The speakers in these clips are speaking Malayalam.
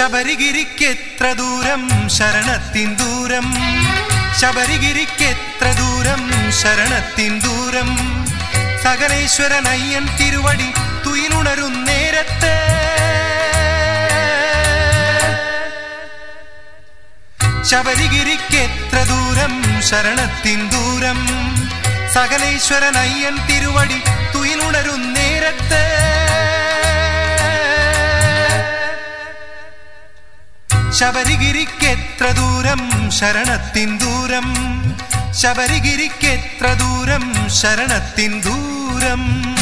ശബരിഗിരിക്കെത്ര ദൂരം ശരണത്തിൻ ദൂരം ശബരിഗിരിക്കെത്ര ദൂരം ശരണത്തിൻ ദൂരം സകലേശ്വരൻ അയ്യൻ തിരുവടി തുയിലുണരും നേരത്ത് ശബരിഗിരിക്കെത്ര ദൂരം ശരണത്തിൻ ദൂരം സകലേശ്വരൻ അയ്യൻ തിരുവടി തുയിലുണരും നേരത്ത് ശബരിഗിരിക്കെത്ര ദൂരം ശരണത്തിൻ ദൂരം ശബരിഗിരിക്കെത്ര ദൂരം ശരണത്തിൻ ദൂരം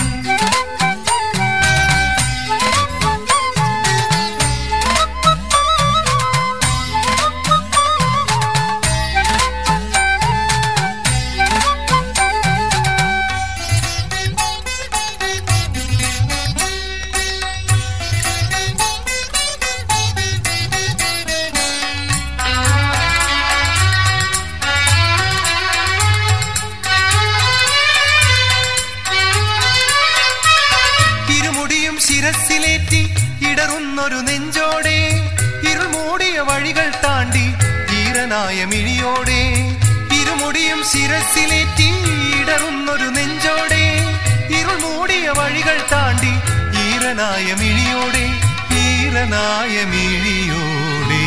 ഇരുമുടിയും ശിരസിലേറ്റി ഇടറുന്നൊരു നെഞ്ചോടെ ഇരുൾ മൂടിയ വഴികൾ താണ്ടി ഈറനായ മിഴിയോടെ ഇരുമുടിയും ശിരസിലേറ്റി ഇടറുന്നൊരു നെഞ്ചോടെ ഇരുൾ മൂടിയ വഴികൾ താണ്ടി ഈറനായ മിഴിയോടെ ഈറനായ മിഴിയോടെ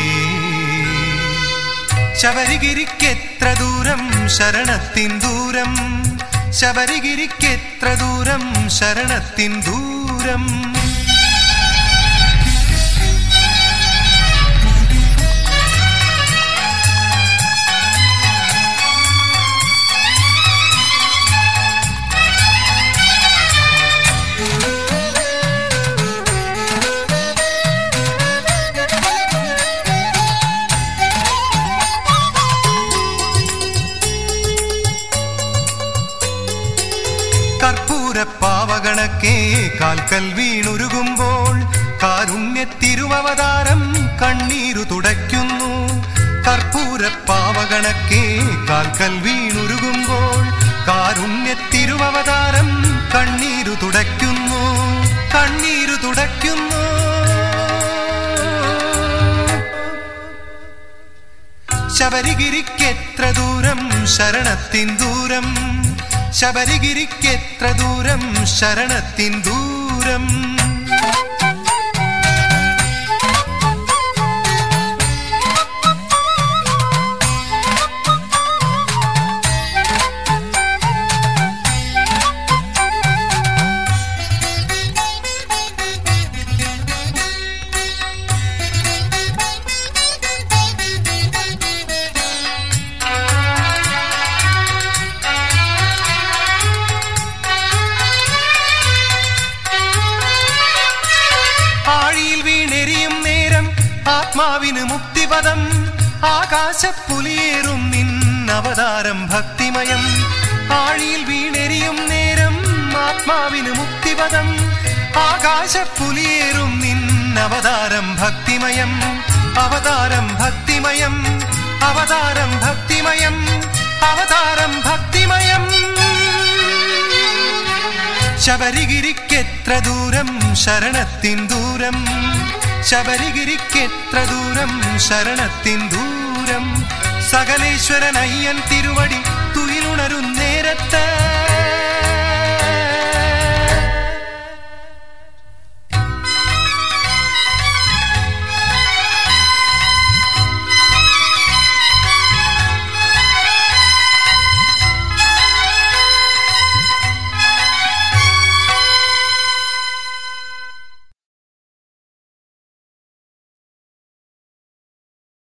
ശബരിഗിരിക്കെത്ര ദൂരം ശരണത്തിൻ ദൂരം ശബരിഗിരിക്കെത്ര ദൂരം ശരണത്തിൻ ദൂരം കർപ്പൂരപ്പാവകണക്കെ കാൽക്കൽ വീണുരുകുമ്പോൾ കാരുണ്യത്തിരുവവതാരം കണ്ണീരു തുടയ്ക്കുന്നു കർപ്പൂരപ്പാവകണക്കെ കാൽക്കൽ വീണുരുകുമ്പോൾ കാരുണ്യത്തിരുവവതാരം കണ്ണീരു തുടയ്ക്കുന്നു കണ്ണീരു തുടയ്ക്കുന്നു ശബരിഗിരിക്കെത്ര ദൂരം ശരണത്തിൻ ദൂരം ശബരിഗിരിക്കെത്ര ദൂരം ശരണത്തിൻ ദൂരം ആഴിയിൽ വീണെരിയും നേരം ആത്മാവിന് മുക്തിപദം ആകാശപ്പുലിയേറും നിന്നവതാരം ഭക്തിമയം ആഴിയിൽ വീണെരിയും നേരം ആത്മാവിന് മുക്തിപദം ആകാശപ്പുലിയേറും നിന്നവതാരം ഭക്തിമയം അവതാരം ഭക്തിമയം അവതാരം ഭക്തിമയം അവതാരം ഭക്തിമയം ശബരിഗിരിക്കെത്ര ദൂരം ശരണത്തിൻ ദൂരം ശബരിഗിരിക്കെത്ര ദൂരം ശരണത്തിൻ ദൂരം സകലേശ്വരൻ അയ്യൻ തിരുവടി തുയിലുണരും നേരത്ത്